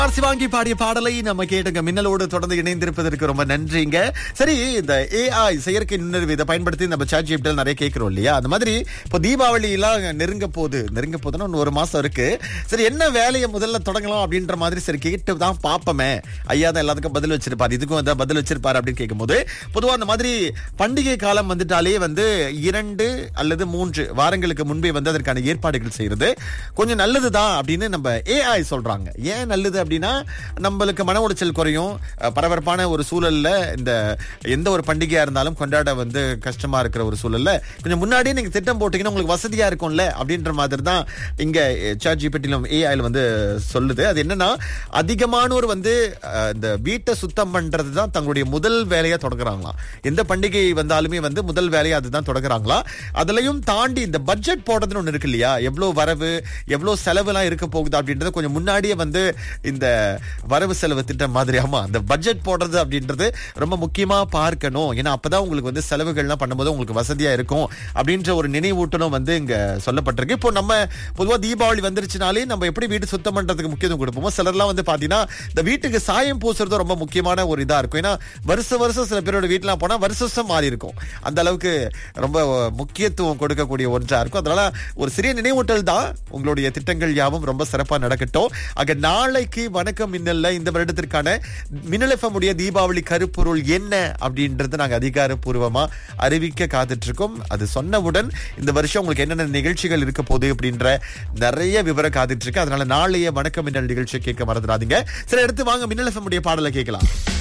RC வாங்கி பாடிய பாடலை நம்ம கேட்டுங்க மின்னலோடு தொடர்ந்து இணைந்திருப்பதற்கு ரொம்ப நன்றிங்க சரி இந்த ஏஐ செயற்கை நுண்ணறிவு இதை பயன்படுத்தி நம்ம சாட் ஜிபிடியில் நிறைய கேட்கிறோம் இல்லையா அந்த மாதிரி இப்போ தீபாவளி எல்லாம் நெருங்க போகுது நெருங்க போகுதுன்னா இன்னும் ஒரு மாசம் இருக்கு சரி என்ன வேலையை முதல்ல தொடங்கலாம் அப்படின்ற மாதிரி சரி கேட்டு தான் பார்ப்போமே ஐயா தான் எல்லாத்துக்கும் பதில் வச்சிருப்பாரு இதுக்கும் வந்து பதில் வச்சிருப்பாரு அப்படின்னு கேட்கும்போது பொதுவா அந்த மாதிரி பண்டிகை காலம் வந்துட்டாலே வந்து இரண்டு அல்லது மூன்று வாரங்களுக்கு முன்பே வந்து அதற்கான ஏற்பாடுகள் செய்யறது கொஞ்சம் நல்லதுதான் அப்படின்னு நம்ம ஏஐ சொல்றாங்க ஏன் நல்லது அப்படின்னா நம்மளுக்கு மன உளைச்சல் குறையும் அஹ், பரபரப்பான ஒரு சூழல்ல இந்த எந்த ஒரு பண்டிகையா இருந்தாலும் கொண்டாட வந்து கஷ்டமா இருக்கிற ஒரு சூழல்ல கொஞ்சம் முன்னாடியே நீங்க திட்டம் போட்டீங்கன்னா உங்களுக்கு வசதியா இருக்கும்ல அப்படின்ற மாதிரி தான் இங்க சாட் ஜிபிடிலும் ஏஐல வந்து சொல்லுது அது என்னன்னா அதிகமானோர் வந்து அஹ், இந்த வீட்டை சுத்தம் பண்றது தான் தங்களுடைய முதல் வேலையா தொடங்குறாங்களாம் எந்த பண்டிகை வந்தாலுமே வந்து முதல் வேலையா அதுதான் தொடங்குறாங்களா அதுலயும் தாண்டி இந்த பட்ஜெட் போடுறதுன்னு ஒண்ணு இருக்கு இல்லையா எவ்வளவு வரவு எவ்வளவு செலவுலாம் இருக்க போகுது அப்படின்றத கொஞ்சம் முன்னாடியே வந்து இந்த வரவு செலவு திட்டம் மாதிரி ஆமா அந்த பட்ஜெட் போடுறது அப்படின்றது ரொம்ப முக்கியமா பார்க்கணும் ஏன்னா அப்பதான் உங்களுக்கு வந்து செலவுகள்லாம் பண்ணும்போது உங்களுக்கு வசதியா இருக்கும் அப்படின்ற ஒரு நினைவூட்டலும் வந்து இங்க சொல்லப்பட்டிருக்கு இப்போ நம்ம பொதுவா தீபாவளி வந்துருச்சுனாலே நம்ம எப்படி வீடு சுத்தம் பண்றதுக்கு முக்கியத்துவம் கொடுப்போமோ சிலர்லாம் வந்து பாத்தீங்கன்னா இந்த வீட்டுக்கு சாயம் பூசுறது ரொம்ப முக்கியமான ஒரு இதா இருக்கும் ஏன்னா வருஷம் வருஷம் சில பேரோட வீட்டுலாம் போனா வருஷம் வருஷம் மாறி இருக்கும் அந்த அளவுக்கு ரொம்ப முக்கியத்துவம் கொடுக்கக்கூடிய ஒன்றா இருக்கும் அதனால ஒரு சிறிய நினைவூட்டல் தான் உங்களுடைய திட்டங்கள் யாவும் ரொம்ப சிறப்பா நடக்கட்டும் ஆக நாளைக்கு வணக்கம் மின்னல்ல இந்த வருடத்திற்கான மின்னல் FM உடைய தீபாவளி கருப்பொருள் என்ன அப்படின்றது நாங்க அதிகாரப்பூர்வமா அறிவிக்க காத்துட்டு இருக்கோம் அது சொன்னவுடன் இந்த வருஷம் உங்களுக்கு என்னென்ன நிகழ்ச்சிகள் இருக்க போகுது அப்படின்ற நிறைய விவரம் காத்துட்டு இருக்கு அதனால நாளைய வணக்கம் மின்னல் நிகழ்ச்சியை கேட்க மறந்துடாதீங்க சரி எடுத்து வாங்க மின்னல் FM உடைய பாடலை கேட்கலாம்